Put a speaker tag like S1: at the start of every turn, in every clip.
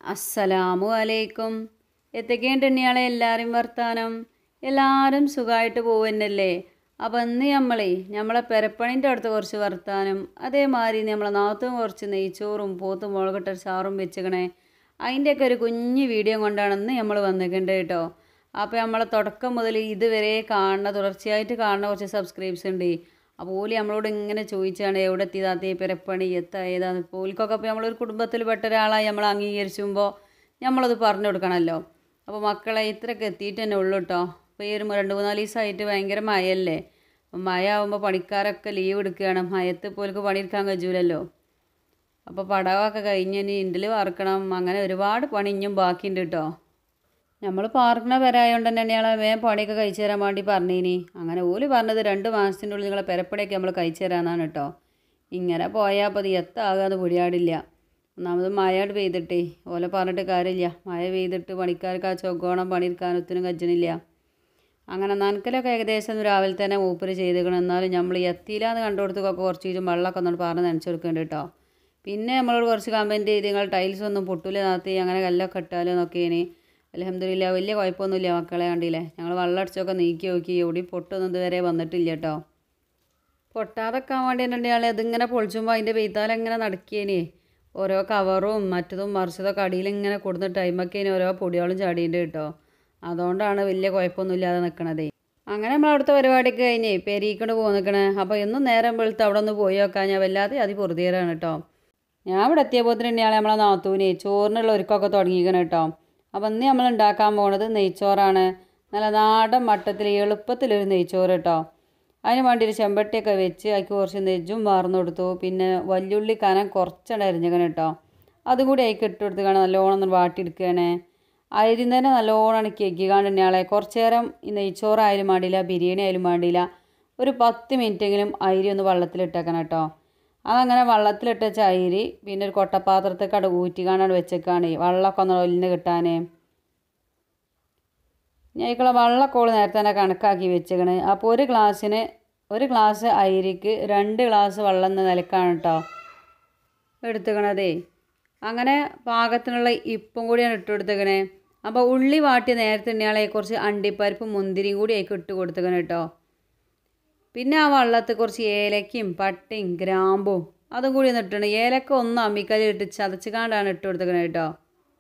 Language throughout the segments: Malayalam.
S1: അസ്സലാമു അലൈക്കും എത്തൊക്കെയുണ്ടെണ്ണിയാളെ എല്ലാവരും വർത്താനം എല്ലാവരും സുഖമായിട്ട് പോവന്നല്ലേ അപ്പം ഇന്ന് നമ്മളെ നമ്മളെ പെരപ്പണിൻ്റെ അടുത്ത് കുറച്ച് വർത്താനം അതേമാതിരി നമ്മളെ നാത്തും കുറച്ച് നെയ്ച്ചോറും പോത്തും മുളകിട്ട ചാറും വെച്ചിക്കണേ അതിൻ്റെയൊക്കെ ഒരു കുഞ്ഞു വീഡിയോ കൊണ്ടാണ് ഇന്ന് നമ്മൾ വന്നിട്ടുണ്ട് കേട്ടോ അപ്പോൾ നമ്മളെ തുടക്കം മുതൽ ഇതുവരെ കാണുന്ന തുടർച്ചയായിട്ട് കാണുന്ന കുറച്ച് സബ്സ്ക്രൈബ്സ് ഉണ്ട് അപ്പോൾ ഓല് നമ്മളോട് ഇങ്ങനെ ചോദിച്ചാണ് എവിടെ എത്തിയതാത്തേ പെരപ്പണി എത്താ ഏതാന്ന് പോലിക്കൊക്കെ അപ്പോൾ നമ്മളൊരു കുടുംബത്തിൽ പെട്ട ഒരാളായി നമ്മൾ അംഗീകരിച്ചുമ്പോൾ നമ്മളത് പറഞ്ഞു കൊടുക്കണമല്ലോ അപ്പോൾ മക്കളെ ഇത്രയൊക്കെ എത്തിയിട്ട് തന്നെ ഉള്ളൂ കേട്ടോ അപ്പോൾ ഈ ഒരു രണ്ട് മൂന്നാല് ദിവസമായിട്ട് ഭയങ്കര മഴയല്ലേ അപ്പം മഴ ആകുമ്പോൾ പണിക്കാരൊക്കെ ലീവ് എടുക്കുകയാണ് മയത്ത് പോലിക്ക് പണിയെടുക്കാൻ കഴിയൂലല്ലോ അപ്പോൾ പടവൊക്കെ കഴിഞ്ഞ് ഇനി ഇൻഡിൽ വറുക്കണം അങ്ങനെ ഒരുപാട് പണി ഇനിയും ബാക്കിയുണ്ട് കേട്ടോ നമ്മൾ പാർക്കണ പേരായതുകൊണ്ട് തന്നെ ഞങ്ങളെ വേഗം പണിയൊക്കെ കഴിച്ചു തരാൻ വേണ്ടി പറഞ്ഞിനി അങ്ങനെ ഓല് പറഞ്ഞത് രണ്ട് മാസത്തിൻ്റെ ഉള്ളിൽ നിങ്ങളെ പെരപ്പടിയൊക്കെ നമ്മൾ കഴിച്ചു തരാമെന്നാണ് കേട്ടോ ഇങ്ങനെ പോയാൽ അപ്പോൾ അത് എത്താകാതെ പൊടിയാടില്ല ഒന്നാമത് മഴയോട് പെയ്തിട്ടേ ഓലെ പറഞ്ഞിട്ട് കാര്യമില്ല മഴ പെയ്തിട്ട് പണിക്കാർക്ക് ആ ചൊക്കോണം പണിയെടുക്കാൻ ഒത്തിനും കജ്ജണില്ല അങ്ങനെ നനക്കലൊക്കെ ഏകദേശം രാവിലെ തന്നെ മൂപ്പര് ചെയ്തേക്കണം എന്നാലും നമ്മൾ എത്തിയില്ലാന്ന് കണ്ടുകൊടുത്തൊക്കെ കുറച്ച് ചീച്ചും വെള്ളമൊക്കെ ഒന്നും പറഞ്ഞ് നനച്ചു കൊടുക്കുന്നുണ്ട് കേട്ടോ പിന്നെ നമ്മളോട് കുറച്ച് കമൻറ്റ് ചെയ്ത് നിങ്ങൾ ടൈൽസ് ഒന്നും പൊട്ടൂല നാത്തി അങ്ങനെ കല്ലൊക്കെ ഇട്ടാലോ എന്നൊക്കെയാണ് അലഹമ്മദില്ല വലിയ കുഴപ്പമൊന്നുമില്ല മക്കളെ കണ്ടില്ലേ ഞങ്ങൾ വെള്ളം അടിച്ചൊക്കെ നീക്കി നോക്കി എവിടെയും പൊട്ടൊന്നും ഇതുവരെ വന്നിട്ടില്ല കേട്ടോ പൊട്ടാതെക്കാൻ വേണ്ടി തന്നെ ആളെ അതിങ്ങനെ പൊളിച്ചുമ്പോൾ അതിൻ്റെ പെയ്ത്താലങ്ങനെ നടക്കിയേനെ ഓരോ കവറും മറ്റതും മറിച്ചതൊക്കെ അടിയിൽ ഇങ്ങനെ കൊടുത്ത ടൈമൊക്കെ ഓരോ പൊടികളും ചാടിയുണ്ട് കേട്ടോ അതുകൊണ്ടാണ് വലിയ കുഴപ്പമൊന്നുമില്ലാതെ നിൽക്കണതേ അങ്ങനെ നമ്മൾ അവിടുത്തെ പരിപാടിയൊക്കെ കഴിഞ്ഞേ പെരീക്കൊണ്ട് പോന്നിക്കണേ അപ്പോൾ എന്നും നേരം വെളുത്ത് അവിടെ ഒന്ന് പോയി നോക്കാൻ ഞാൻ വല്ലാതെ അതി പൊറുതിയേറാണ് കേട്ടോ ഞാൻ ഇവിടെ എത്തിയപ്പോൾ തന്നെയാണ് നമ്മളെ നാത്തൂനെ ചോറിനുള്ള ഒരുക്കമൊക്കെ തുടങ്ങിയിരിക്കണം കേട്ടോ അപ്പം ഇന്ന് നമ്മൾ ഉണ്ടാക്കാൻ പോണത് നെയ്ച്ചോറാണ് നല്ല നാടൻ മട്ടത്തിൽ എളുപ്പത്തിലൊരു നെയ്ച്ചോറ് കേട്ടോ അതിന് വേണ്ടി ഒരു ചെമ്പട്ടിയൊക്കെ വെച്ച് അതിക്ക് കുറച്ച് നെജ്ജും വാർന്നു കൊടുത്തു പിന്നെ വല്യുള്ളി കനം കുറച്ചാണ് അരിഞ്ഞിക്കണം കേട്ടോ അതും കൂടി അതിക്ക് ഇട്ട് കൊടുത്ത് കാണാൻ നല്ലോണം ഒന്ന് വാട്ടിയെടുക്കുകയാണ് അരിയും തന്നെ നല്ലോണം കെക്കിക്കാണ്ട് തന്നെയാളെ കുറച്ച് നേരം ഈ നെയ്ച്ചോറായാലും വേണ്ടിയില്ല ബിരിയാണി ആയാലും വേണ്ടിയില്ല ഒരു പത്ത് മിനിറ്റെങ്കിലും അരി ഒന്ന് വെള്ളത്തിലിട്ടേക്കണം കേട്ടോ അതങ്ങനെ വെള്ളത്തിലിട്ട് വെച്ച അരി പിന്നെ ഒരു കൊട്ടപ്പാത്രത്തിൽ കട ഊറ്റിക്കാണ്ടാണ് വെച്ചേക്കാണ് വെള്ളമൊക്കെ ഒന്ന് ഒലിന്ന് കിട്ടാൻ ഞങ്ങളെ വെള്ളക്കോള് നേരത്തെ തന്നെ കണക്കാക്കി വെച്ചേക്കണ് അപ്പോൾ ഒരു ഗ്ലാസ്സിന് ഒരു ഗ്ലാസ് അരിക്ക് രണ്ട് ഗ്ലാസ് വെള്ളം എന്ന നിലക്കാണ് കേട്ടോ എടുത്തുക്കണതേ അങ്ങനെ പാകത്തിനുള്ള ഇപ്പം കൂടിയാണ് ഇട്ട് കൊടുത്തേക്കണേ അപ്പോൾ ഉള്ളി വാട്ടി നേരത്തെ തന്നെയാളെ കുറച്ച് അണ്ടിപ്പരിപ്പും മുന്തിരിയും കൂടി അതിലേക്ക് ഇട്ട് കൊടുത്തേക്കണം കേട്ടോ പിന്നെ ആ വെള്ളത്തിൽ കുറച്ച് ഏലക്കയും പട്ടയും ഗ്രാമ്പും അതും കൂടി ഒന്ന് ഇട്ടുണ്ട് ഏലക്ക ഒന്ന് അമ്മിക്കല്ലിൽ ഇട്ട് ചതച്ചുകാണ്ടാണ് ഇട്ട് കൊടുത്തേക്കണത് കേട്ടോ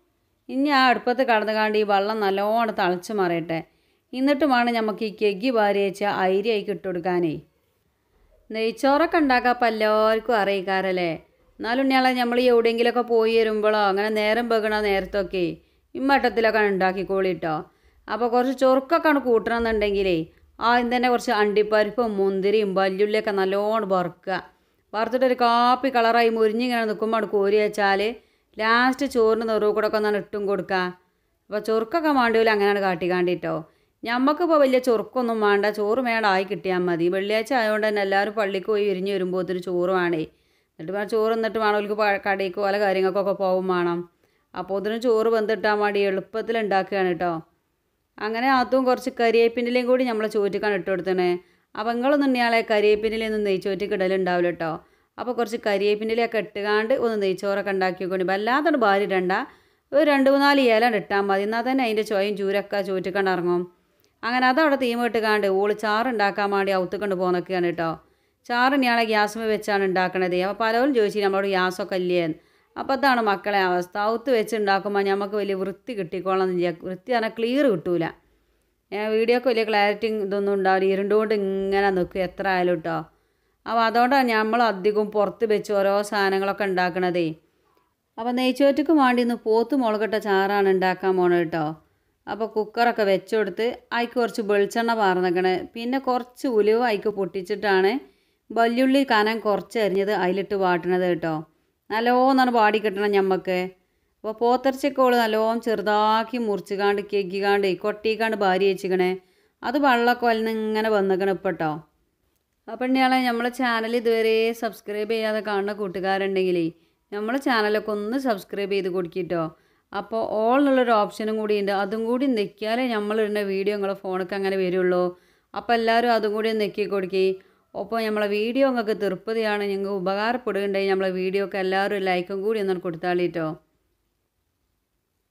S1: ഇനി ആ അടുപ്പത്ത് കടന്നു കാണ്ട് ഈ വെള്ളം നല്ലോണം തിളച്ച് മറിയട്ടെ എന്നിട്ട് വേണം നമുക്ക് ഈ കെഗി വാരി വെച്ച അരി ആയി ഇട്ട് കൊടുക്കാനേ നെയ്ച്ചോറൊക്കെ ഉണ്ടാക്കാൻ അപ്പം എല്ലാവർക്കും അറിയിക്കാറല്ലേ എന്നാലും ഉണ്ണിയാളെ നമ്മൾ എവിടെയെങ്കിലുമൊക്കെ പോയി വരുമ്പോഴോ അങ്ങനെ നേരം വെക്കണ നേരത്തൊക്കെ ഇമ്മട്ടത്തിലൊക്കെ ഉണ്ടാക്കിക്കോളി കേട്ടോ അപ്പോൾ കുറച്ച് ചൊറുക്കൊക്കെ കൂട്ടണമെന്നുണ്ടെങ്കിലേ ആദ്യം തന്നെ കുറച്ച് അണ്ടിപ്പരിപ്പും മുന്തിരിയും വല്യുള്ളിയൊക്കെ നല്ലോണം വറുക്കുക വറുത്തിട്ട് ഒരു കാപ്പി കളറായി മുരിഞ്ഞിങ്ങനെ നിൽക്കുമ്പോൾ അവിടെ കോരി വെച്ചാൽ ലാസ്റ്റ് ചോറിന് നെറുവ് കൂടെ ഒക്കെ ഒന്നാണ് ഇട്ടും കൊടുക്കുക അപ്പോൾ ചൊറുക്കൊക്കെ വേണ്ടില്ല അങ്ങനെയാണ് കാട്ടിക്കാണ്ടിട്ടോ ഞമ്മക്കിപ്പോൾ വലിയ ചൊറുക്കൊന്നും വേണ്ട ചോറ് വേണ്ട ആയി കിട്ടിയാൽ മതി വെള്ളിയാഴ്ച ആയതുകൊണ്ട് തന്നെ എല്ലാവരും പള്ളിക്ക് പോയി വിരിഞ്ഞ് വരുമ്പോഴത്തേന് ചോറ് വേണേ എന്നിട്ട് വേണം ചോറ് എന്നിട്ട് വേണം അവർക്ക് കടയ്ക്ക് പല കാര്യങ്ങൾക്കൊക്കെ പോകും വേണം അപ്പോൾ ഇതിന് ചോറ് വെന്തിട്ടാൻ വേണ്ടി എളുപ്പത്തിൽ ഉണ്ടാക്കുകയാണ് കേട്ടോ അങ്ങനെ അതും കുറച്ച് കരിയേപ്പിൻ്റെയും കൂടി നമ്മൾ ചോറ്റിക്കാണ് ഇട്ട് കൊടുത്തണേ അപ്പോൾ നിങ്ങളൊന്നും ഇയാളെ കരിയേപ്പിൻ്റെലൊന്നും നെയ്ച്ചോറ്റിക്ക് ഇടലുണ്ടാവില്ല കേട്ടോ അപ്പോൾ കുറച്ച് കരിയേപ്പിൻ്റെലൊക്കെ ഇട്ടുകാണ്ട് ഒന്ന് നെയ്ച്ചോറൊക്കെ ഉണ്ടാക്കി കൊണ്ട് വല്ലാത്തോണ്ട് ഭാര്യ ഇടണ്ട ഒരു രണ്ട് മൂന്നാല് ഇല ഇട്ടാൽ മതി എന്നാൽ തന്നെ അതിൻ്റെ ചോയും ചൂരൊക്കെ ചോറ്റിക്കണ്ട് ഇറങ്ങും അങ്ങനെ അതവിടെ തീമ ഇട്ടുകാണ്ട് ഓള് ചാറ് ഉണ്ടാക്കാൻ വേണ്ടി ഔത്തുകൊണ്ട് പോന്നൊക്കെയാണ് കേട്ടോ ചാറ് ഇയാളെ ഗ്യാസ്മ വെച്ചാണ് ഉണ്ടാക്കണത് അപ്പോൾ പലരും ചോദിച്ചു നമ്മളോട് ഗ്യാസൊക്കെ ഇല്ലേ അപ്പോൾ അതാണ് മക്കളെ അവസ്ഥ ഔത്ത് വെച്ച് ഉണ്ടാക്കുമ്പോൾ നമുക്ക് വലിയ വൃത്തി കിട്ടിക്കോളന്നില്ല വൃത്തി പറഞ്ഞാൽ ക്ലിയർ കിട്ടൂല വീഡിയോക്ക് വലിയ ക്ലാരിറ്റി ഇതൊന്നും ഉണ്ടാവില്ല ഇരുണ്ടുകൊണ്ട് ഇങ്ങനെ നിൽക്കും എത്ര ആയാലും കേട്ടോ അപ്പോൾ അതുകൊണ്ടാണ് നമ്മൾ അധികം പുറത്ത് വെച്ച് ഓരോ സാധനങ്ങളൊക്കെ ഉണ്ടാക്കണതേ അപ്പോൾ നെയ്ച്ചോറ്റക്ക് വേണ്ടി ഇന്ന് പോത്ത് മുളകിട്ട ചാറാണ് ഉണ്ടാക്കാൻ പോണത് കേട്ടോ അപ്പോൾ കുക്കറൊക്കെ വെച്ച് കൊടുത്ത് അതിക്ക് കുറച്ച് വെളിച്ചെണ്ണ പാർന്നേക്കണേ പിന്നെ കുറച്ച് ഉലുവ അതിക്ക് പൊട്ടിച്ചിട്ടാണ് വല്യുള്ളി കനം കുറച്ച് അരിഞ്ഞത് അതിലിട്ട് വാട്ടണത് കേട്ടോ നല്ലോന്നാണ് പാടി കിട്ടണം ഞമ്മക്ക് അപ്പോൾ പോത്തിറച്ചിക്കോള് നല്ലോണം ചെറുതാക്കി മുറിച്ചുകാണ്ട് കെക്കിക്കാണ്ട് കൊട്ടിക്കാണ്ട് ഭാര്യ വെച്ചിക്കണേ അത് വെള്ളമൊക്കെ വലന്ന് ഇങ്ങനെ വന്നിക്കണം ഇപ്പം കേട്ടോ അപ്പം ഇയാളെ നമ്മളെ ചാനൽ ഇതുവരെ സബ്സ്ക്രൈബ് ചെയ്യാതെ കാണുന്ന കൂട്ടുകാരുണ്ടെങ്കിലേ നമ്മളെ ചാനലൊക്കെ ഒന്ന് സബ്സ്ക്രൈബ് ചെയ്ത് കൊടുക്കിട്ടോ അപ്പോൾ ഓൾ എന്നുള്ളൊരു ഓപ്ഷനും കൂടി ഉണ്ട് അതും കൂടി നെക്കിയാലേ നമ്മളിടുന്ന വീഡിയോ നിങ്ങളെ ഫോണിലേക്ക് അങ്ങനെ വരുള്ളൂ അപ്പോൾ എല്ലാവരും അതും കൂടി നെക്കി കൊടുക്കി അപ്പോൾ നമ്മളെ വീഡിയോ നിങ്ങൾക്ക് തൃപ്തിയാണ് നിങ്ങൾക്ക് ഉപകാരപ്പെടുകയുണ്ടെങ്കിൽ നമ്മളെ വീഡിയോക്ക് എല്ലാവരും ലൈക്കും കൂടി ഒന്നും കൊടുത്താളിട്ടോ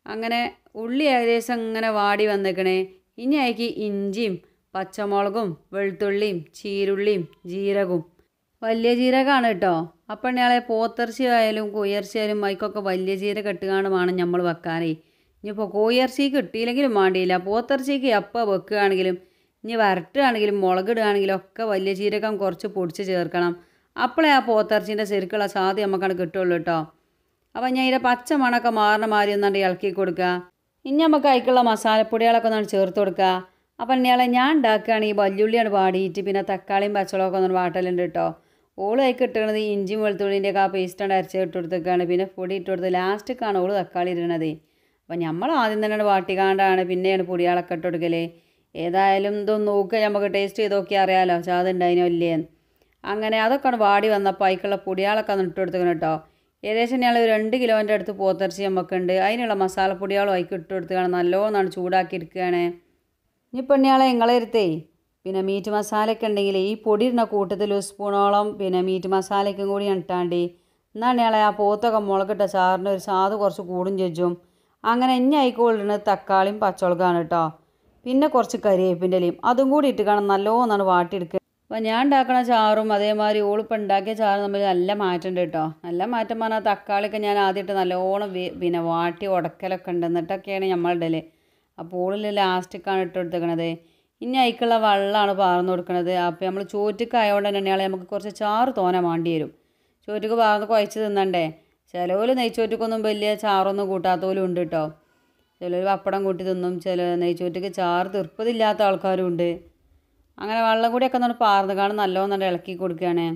S1: അങ്ങനെ ഉള്ളി ഏകദേശം ഇങ്ങനെ വാടി വന്നേക്കണേ ഇനി അതിക്ക് ഇഞ്ചിയും പച്ചമുളകും വെളുത്തുള്ളിയും ചീരുള്ളിയും ജീരകവും വലിയ ജീരകമാണ് കേട്ടോ അപ്പം ഞങ്ങളെ പോത്തിറച്ചി ആയാലും കോയിറച്ചി ആയാലും അതിക്കൊക്കെ വലിയ ജീരകം ഇട്ടുകാണ് വേണം നമ്മൾ വെക്കാനേ ഇനിയിപ്പോൾ കോയിറച്ചി കിട്ടിയില്ലെങ്കിലും വേണ്ടിയില്ല പോത്തിറച്ചിക്ക് എപ്പോൾ വെക്കുകയാണെങ്കിലും ഇനി വരട്ടുകയാണെങ്കിലും മുളകിടുകയാണെങ്കിലും ഒക്കെ വലിയ ജീരകം കുറച്ച് പൊടിച്ച് ചേർക്കണം അപ്പോഴേ ആ പോത്തിറച്ചിൻ്റെ ശരിക്കുള്ള സാധ്യത നമുക്കാണ് കിട്ടുള്ളൂ കേട്ടോ അപ്പം ഞാൻ ഇതിൻ്റെ പച്ച മണമൊക്കെ മാറണ മാതിരി ഒന്നാണ്ട് ഇളക്കി കൊടുക്കുക ഇനി നമുക്ക് അതിക്കുള്ള മസാലപ്പൊടികളൊക്കെ ഒന്നാണ് ചേർത്ത് കൊടുക്കുക അപ്പം ഇയാളെ ഞാൻ ഉണ്ടാക്കുകയാണെങ്കിൽ വല്യുള്ളിയാണ് പാടിയിട്ട് പിന്നെ തക്കാളിയും പച്ചമുളകൊക്കെ ഒന്ന് വാട്ടലുണ്ട് കേട്ടോ ഓള് അതിക്ക് ഇട്ടിരുന്നത് ഇഞ്ചിയും വെളുത്തുള്ളിൻ്റെ ഒക്കെ ആ പേസ്റ്റാണ് അരച്ച് ഇട്ട് കൊടുത്തേക്കാണ് പിന്നെ പൊടി ഇട്ട് കൊടുത്ത് ലാസ്റ്റിക്കാണ് ഓള് തക്കാളി ഇടണത് അപ്പം നമ്മൾ ആദ്യം തന്നെ വാട്ടിക്കാണ്ടാണ് പിന്നെയാണ് പൊടികളൊക്കെ ഇട്ട് കൊടുക്കല് ഏതായാലും ഇതൊന്ന് നോക്കുക നമുക്ക് ടേസ്റ്റ് ചെയ്ത് നോക്കിയാൽ അറിയാമല്ലോ ചാതുണ്ടായിനോ ഇല്ലേ അങ്ങനെ അതൊക്കെയാണ് വാടി വന്നപ്പോൾ അതിക്കുള്ള പൊടികളൊക്കെ ഒന്ന് ഇട്ട് കൊടുത്തേക്കണം കേട്ടോ ഏകദേശം ഞങ്ങൾ രണ്ട് കിലോൻ്റെ അടുത്ത് പോത്തിറച്ചി നമുക്കുണ്ട് അതിനുള്ള മസാലപ്പൊടികളും അതിക്ക് ഇട്ട് കൊടുത്തുകയാണ് നല്ലോണം ചൂടാക്കി എടുക്കുകയാണ് ഇനിയിപ്പോൾ ഇയാളെ നിങ്ങളെടുത്തേ പിന്നെ മീറ്റ് മസാലയൊക്കെ ഉണ്ടെങ്കിൽ ഈ പൊടി ഇടുന്ന കൂട്ടത്തിൽ ഒരു സ്പൂണോളം പിന്നെ മീറ്റ് മസാലയ്ക്കും കൂടി ഇട്ടാണ്ടി എന്നാണ് ഇയാളെ ആ പോത്തൊക്കെ മുളകിട്ട ചാറിന് ഒരു സാധ് കുറച്ച് കൂടും ചെജ്ജും അങ്ങനെ ഇനി ആയിക്കോളിടുന്നത് തക്കാളിയും പച്ചമുളകാണ് കേട്ടോ പിന്നെ കുറച്ച് കരിവേപ്പിൻ്റെ ഇലയും അതും കൂടി ഇട്ട് കാണാൻ നല്ലോന്നാണ് വാട്ടിയെടുക്കുക അപ്പോൾ ഞാൻ ഉണ്ടാക്കണ ചാറും അതേമാതിരി ഓളിപ്പോൾ ഉണ്ടാക്കിയ ചാറും തമ്മിൽ നല്ല മാറ്റമുണ്ട് കേട്ടോ നല്ല മാറ്റം പറഞ്ഞാൽ തക്കാളിയൊക്കെ ഞാൻ ആദ്യമായിട്ട് നല്ലോണം വേ- പിന്നെ വാട്ടി ഉടക്കലൊക്കെ ഉണ്ട് എന്നിട്ടൊക്കെയാണ് നമ്മളുടെ അപ്പോൾ ഓളിൽ ലാസ്റ്റിക്കാണ് ഇട്ട് കൊടുത്തേക്കണത് ഇനി അതിക്കുള്ള വെള്ളമാണ് പാർന്ന് കൊടുക്കണത് അപ്പോൾ നമ്മൾ ചോറ്റക്കായതുകൊണ്ട് തന്നെയാണ് നമുക്ക് കുറച്ച് ചാറ് തോന വേണ്ടി വരും ചോറ്റക്ക് പാർന്ന് കുഴച്ച് തിന്നണ്ടേ ചിലവർ നെയ്ച്ചോറ്റക്കൊന്നും വലിയ ചാറൊന്നും കൂട്ടാത്തവരും ഉണ്ട് കേട്ടോ ചിലർ പപ്പടം കൂട്ടി തിന്നും ചില നെയ്ച്ചോറ്റക്ക് ചാറ് തീർപ്പതില്ലാത്ത ആൾക്കാരും ഉണ്ട് അങ്ങനെ വെള്ളം കൂടിയൊക്കെ ഒന്ന് പാർന്ന് കാണും നല്ലോണം ഇളക്കി കൊടുക്കുകയാണ്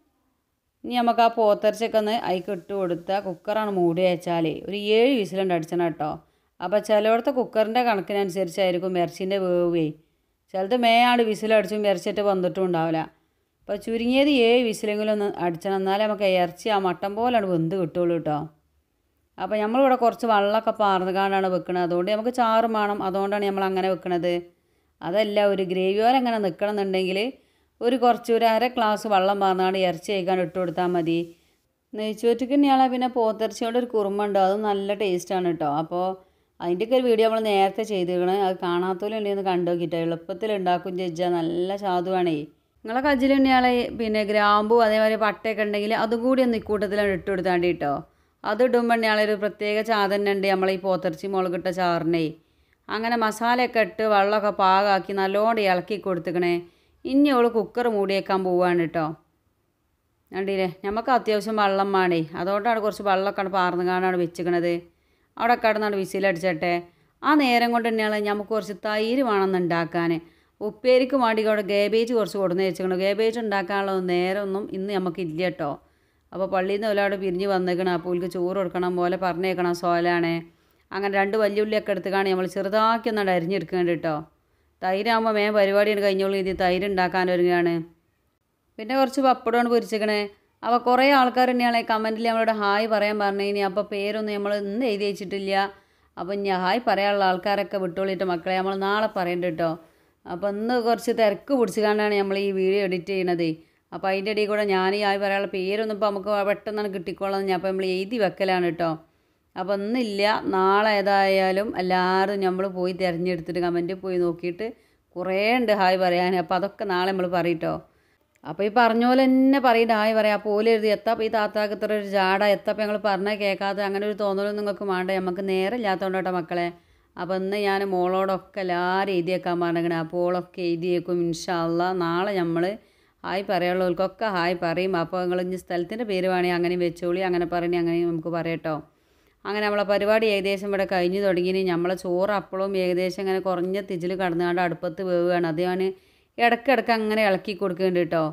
S1: ഇനി നമുക്ക് ആ പോത്തിറച്ചിയൊക്കെ ഒന്ന് അതിക്ക് ഇട്ട് കൊടുത്താൽ കുക്കറാണ് മൂടി വെച്ചാൽ ഒരു ഏഴ് വിസിലുണ്ട് അടിച്ചണം കേട്ടോ അപ്പോൾ ചിലയിടത്ത് കുക്കറിൻ്റെ കണക്കിനനുസരിച്ചായിരിക്കും ഇറച്ചിൻ്റെ വേവേ ചിലത് മേയാണ്ട് വിസിലടിച്ചും ഇറച്ചിട്ട് വന്നിട്ടും ഉണ്ടാവില്ല അപ്പോൾ ചുരുങ്ങിയത് ഏഴ് വിസിലെങ്കിലും ഒന്ന് അടിച്ചണം എന്നാലേ നമുക്ക് ഇറച്ചി ആ മട്ടൻ പോലെയാണ് വെന്ത് കിട്ടുള്ളൂ കേട്ടോ അപ്പോൾ നമ്മളിവിടെ കുറച്ച് വെള്ളമൊക്കെ പാർന്ന് കാണാണ് വെക്കുന്നത് അതുകൊണ്ട് നമുക്ക് ചാറും വേണം അതുകൊണ്ടാണ് നമ്മൾ അങ്ങനെ വെക്കുന്നത് അതല്ല ഒരു ഗ്രേവി പോലെ അങ്ങനെ നിൽക്കണം എന്നുണ്ടെങ്കിൽ ഒരു കുറച്ച് ഒരു അര ഗ്ലാസ് വെള്ളം പാർന്നാണ് ഇറച്ചി കഴിക്കാൻ ഇട്ട് കൊടുത്താൽ മതി നെയ്ച്ചോറ്റക്ക് തന്നെയാണ് പിന്നെ പോത്തിറച്ചിയോടെ ഒരു കുറുമുണ്ട് അത് നല്ല ടേസ്റ്റാണ് കേട്ടോ അപ്പോൾ അതിൻ്റെയൊക്കെ ഒരു വീഡിയോ നമ്മൾ നേരത്തെ ചെയ്തിരിക്കണം അത് കാണാത്തവരുണ്ടെന്ന് കണ്ടു നോക്കിയിട്ട് എളുപ്പത്തിൽ ഉണ്ടാക്കും ചേച്ചാൽ നല്ല സാധുവാണേ നിങ്ങളെ കജ്ജിൽ തന്നെയാളെ പിന്നെ ഗ്രാമ്പു അതേമാതിരി പട്ടയൊക്കെ ഉണ്ടെങ്കിൽ അതും കൂടി ഒന്ന് ഇക്കൂട്ടത്തിലാണ് ഇട്ട് കൊടുത്താണ്ടി കേട്ടോ അത് ഇടുമ്പോൾ തന്നെയാളെ ഒരു പ്രത്യേക ചാതന്നെ ഉണ്ട് നമ്മളെ ഈ പോത്തിറച്ചി മുളകിട്ട ചാറിനെ അങ്ങനെ മസാലയൊക്കെ ഇട്ട് വെള്ളമൊക്കെ പാകാക്കി നല്ലോണം ഇളക്കി കൊടുത്തുക്കണേ ഇനി അവൾ കുക്കർ മൂടിയേക്കാൻ പോവാണ് കേട്ടോ കണ്ടില്ലേ നമുക്ക് അത്യാവശ്യം വെള്ളം വേണേ അതുകൊണ്ടാണ് കുറച്ച് വെള്ളമൊക്കെ പാർന്ന് കാണാണ് വെച്ചിക്കണത് അവിടെ കിടന്നാണ് വിസിലടിച്ചട്ടെ ആ നേരം കൊണ്ട് തന്നെയാണ് നമുക്ക് കുറച്ച് തൈര് വേണമെന്ന് ഉണ്ടാക്കാൻ ഉപ്പേരിക്ക് വേണ്ടി അവിടെ ഗേബേജ് കുറച്ച് കൊടുന്ന് വെച്ചിക്കണം ഗേബേജ് ഉണ്ടാക്കാനുള്ള നേരമൊന്നും ഇന്ന് നമുക്കില്ല കേട്ടോ അപ്പോൾ പള്ളിയിൽ നിന്ന് ഒരാൾ പിരിഞ്ഞ് വന്നേക്കണം അപ്പോൾ ഓൽക്ക് ചോറ് കൊടുക്കണം പോലെ പറഞ്ഞേക്കണം സോലാണ് അങ്ങനെ രണ്ട് വല്യുള്ളിയൊക്കെ എടുത്തുകാണ് നമ്മൾ ചെറുതാക്കി ഒന്നാണ്ട് അരിഞ്ഞെടുക്കേണ്ട കേട്ടോ തൈരാകുമ്പോൾ മേ പരിപാടിയാണ് കഴിഞ്ഞോളൂ ഇത് തൈര് ഉണ്ടാക്കാൻ ഒരുങ്ങുകയാണ് പിന്നെ കുറച്ച് പപ്പടമാണ് പൊരിച്ചേക്കണേ അപ്പോൾ കുറേ ആൾക്കാർ തന്നെയാണ് കമൻറ്റിൽ നമ്മളോട് ഹായ് പറയാൻ പറഞ്ഞു ഇനി അപ്പോൾ പേരൊന്നും നമ്മൾ ഇന്ന് എഴുതി വെച്ചിട്ടില്ല അപ്പോൾ ഞാൻ ഹായ് പറയാനുള്ള ആൾക്കാരൊക്കെ വിട്ടോളിട്ട് മക്കളെ നമ്മൾ നാളെ പറയണ്ട കേട്ടോ അപ്പോൾ ഇന്ന് കുറച്ച് തിരക്ക് പിടിച്ച് കണ്ടാണ് നമ്മൾ ഈ വീഡിയോ എഡിറ്റ് ചെയ്യണത് അപ്പോൾ അതിൻ്റെ ഇടയിൽ കൂടെ ഞാൻ ഈ ഹായ് പറയാനുള്ള പേരൊന്നും ഇപ്പോൾ നമുക്ക് പെട്ടെന്നാണ് കിട്ടിക്കോളാം ഞാൻ അപ്പോൾ നമ്മൾ എഴുതി വെക്കലാണ് കേട്ടോ അപ്പോൾ ഇന്നില്ല നാളെ ഏതായാലും എല്ലാവരും നമ്മൾ പോയി തിരഞ്ഞെടുത്തിട്ട് കമൻറ്റിൽ പോയി നോക്കിയിട്ട് കുറേ ഉണ്ട് ഹായ് പറയാൻ അപ്പോൾ അതൊക്കെ നാളെ നമ്മൾ പറയട്ടോ അപ്പോൾ ഈ പറഞ്ഞ പോലെ തന്നെ പറയണ്ട ഹായ് പറയാം അപ്പോൾ ഓല് എഴുതി എത്താപ്പോൾ ഈ താത്താക്ക് ഇത്ര ഒരു ജാട എത്തപ്പോൾ ഞങ്ങൾ പറഞ്ഞാൽ കേൾക്കാതെ അങ്ങനെ ഒരു തോന്നലും നിങ്ങൾക്ക് വേണ്ട നമുക്ക് നേരെ ഇല്ലാത്തതുകൊണ്ട് കേട്ടോ മക്കളെ അപ്പോൾ ഇന്ന് ഞാൻ മോളോടൊക്കെ എല്ലാവരും എഴുതിയേക്കാൻ പറഞ്ഞേക്കണേ അപ്പോൾ ഓളൊക്കെ എഴുതിയേക്കും ഇൻഷാല്ല നാളെ നമ്മൾ ഹായ് പറയാനുള്ളവർക്കൊക്കെ ഹായ് പറയും അപ്പോൾ നിങ്ങൾ ഇനി സ്ഥലത്തിൻ്റെ പേര് വേണമെങ്കിൽ അങ്ങനെ വെച്ചോളി അങ്ങനെ പറഞ്ഞ് അങ്ങനെ നമുക്ക് പറയട്ടോ അങ്ങനെ നമ്മളെ പരിപാടി ഏകദേശം ഇവിടെ കഴിഞ്ഞു തുടങ്ങി നമ്മളെ ചോറ് അപ്പോഴും ഏകദേശം ഇങ്ങനെ കുറഞ്ഞ തിജിൽ കടന്നുകൊണ്ട് അടുപ്പത്ത് വേവുകയാണ് അത് ഞാൻ ഇടയ്ക്കിടയ്ക്ക് അങ്ങനെ ഇളക്കി കൊടുക്കുന്നുണ്ട് കേട്ടോ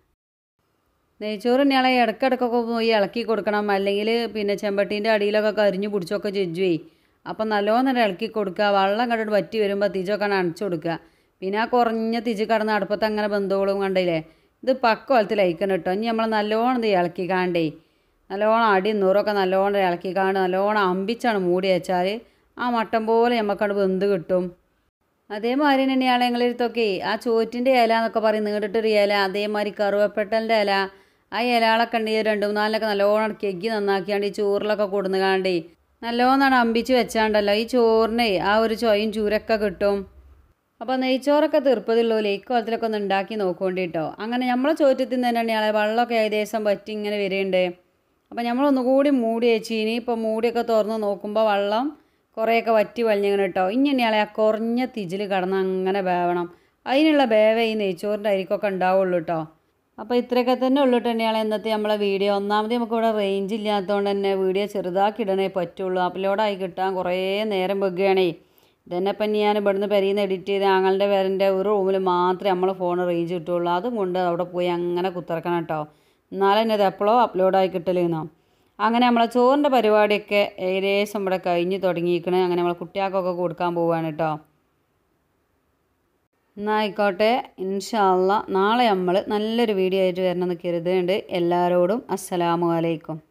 S1: നെയ്ച്ചോറ് ഇയാളെ ഇടയ്ക്കിടയ്ക്കൊക്കെ പോയി ഇളക്കി കൊടുക്കണം അല്ലെങ്കിൽ പിന്നെ ചെമ്പട്ടീൻ്റെ അടിയിലൊക്കെ കരിഞ്ഞു പിടിച്ചൊക്കെ ചെജ്ജുവേ അപ്പം നല്ലോണം ഇളക്കി കൊടുക്കുക വെള്ളം കണ്ടിട്ട് വറ്റി വരുമ്പോൾ തിജൊക്കെ അണച്ചു കൊടുക്കുക പിന്നെ ആ കുറഞ്ഞ തിജ് കടന്ന് അടുപ്പത്ത് അങ്ങനെ ബന്ധുക്കളും കണ്ടില്ലേ ഇത് പക്കോലത്തിൽ അയക്കണം കേട്ടോ ഇനി നമ്മൾ നല്ലോണം ഇത് ഇളക്കി കാണ്ടേ നല്ലോണം അടി നൂറൊക്കെ നല്ലോണം ഇളക്കി കാണ്ട് നല്ലോണം അമ്പിച്ചാണ് മൂടി വെച്ചാൽ ആ മട്ടൻ പോലെ നമുക്കത് വെന്ത് കിട്ടും അതേമാതിരി തന്നെയാണ് ഞങ്ങളെടുത്തൊക്കെ ആ ചോറ്റിൻ്റെ ഇല എന്നൊക്കെ പറയും നീണ്ടിട്ടൊരു ഇല അതേമാതിരി കറുവപ്പെട്ടലിൻ്റെ ഇല ആ ഇലകളൊക്കെ ഉണ്ടെങ്കിൽ രണ്ട് മൂന്നാലിനൊക്കെ നല്ലോണം കെഗ്ഗി നന്നാക്കിയാണ്ട് ഈ ചോറിലൊക്കെ കൊടുന്ന് കാണ്ടേ നല്ലോന്നാണ് അമ്പിച്ച് വെച്ചാണ്ടല്ലോ ഈ ചോറിനെ ആ ഒരു ചൊയും ചൂരൊക്കെ കിട്ടും അപ്പോൾ നെയ്ച്ചോറൊക്കെ തീർപ്പതുള്ളൂല്ലേ ഇക്കോലത്തിലൊക്കെ ഒന്ന് ഉണ്ടാക്കി നോക്കോണ്ടിട്ടോ അങ്ങനെ നമ്മളെ ചോറ്റത്തിൽ നിന്ന് തന്നെയാണ് ഇയാളെ വെള്ളമൊക്കെ ഏകദേശം വറ്റി ഇങ്ങനെ വരുന്നുണ്ട് അപ്പോൾ നമ്മളൊന്നുകൂടി മൂടി വെച്ച് ഇനി ഇപ്പോൾ മൂടിയൊക്കെ തുറന്ന് നോക്കുമ്പോൾ വെള്ളം കുറേയൊക്കെ വറ്റി വലിഞ്ഞിങ്ങനെ കേട്ടോ ഇനി ഇയാളെ ആ കുറഞ്ഞ തിജിൽ കിടന്ന് അങ്ങനെ വേവണം അതിനുള്ള ബേവ ഈ നെയ്ച്ചോറിൻ്റെ അരിക്കൊക്കെ ഉണ്ടാവുള്ളൂ കേട്ടോ അപ്പോൾ ഇത്രയൊക്കെ തന്നെ ഉള്ളൂ കേട്ടോ ഇയാളെ ഇന്നത്തെ നമ്മളെ വീഡിയോ ഒന്നാമത് നമുക്ക് ഇവിടെ റേഞ്ച് ഇല്ലാത്തതുകൊണ്ട് തന്നെ വീഡിയോ ചെറുതാക്കി ഇടണേ പറ്റുള്ളൂ അപ്ലോഡായി കിട്ടാൻ കുറേ നേരം വെക്കുകയാണേ ഇതന്നെ ഇപ്പം ഞാൻ ഇവിടുന്ന് പെരിയിൽ നിന്ന് എഡിറ്റ് ചെയ്ത് ആങ്ങളുടെ പേരൻ്റെ ഒരു റൂമിൽ മാത്രമേ നമ്മൾ ഫോൺ റേഞ്ച് കിട്ടുള്ളൂ അതും കൊണ്ട് അവിടെ പോയി അങ്ങനെ കുത്തിറക്കണം കേട്ടോ എന്നാലും തന്നെ ഇത് എപ്പോഴോ അപ്ലോഡായി കിട്ടലേന്നോ അങ്ങനെ നമ്മളെ ചോറിൻ്റെ പരിപാടിയൊക്കെ ഏകദേശം ഇവിടെ കഴിഞ്ഞ് തുടങ്ങിയിരിക്കണേ അങ്ങനെ നമ്മളെ കുട്ടികൾക്കൊക്കെ കൊടുക്കാൻ പോവുകയാണ് കേട്ടോ എന്നാൽ ആയിക്കോട്ടെ ഇൻഷാല്ല നാളെ നമ്മൾ നല്ലൊരു വീഡിയോ ആയിട്ട് വരണമെന്ന് കരുതുന്നുണ്ട് എല്ലാവരോടും അസ്സലാമു അലൈക്കും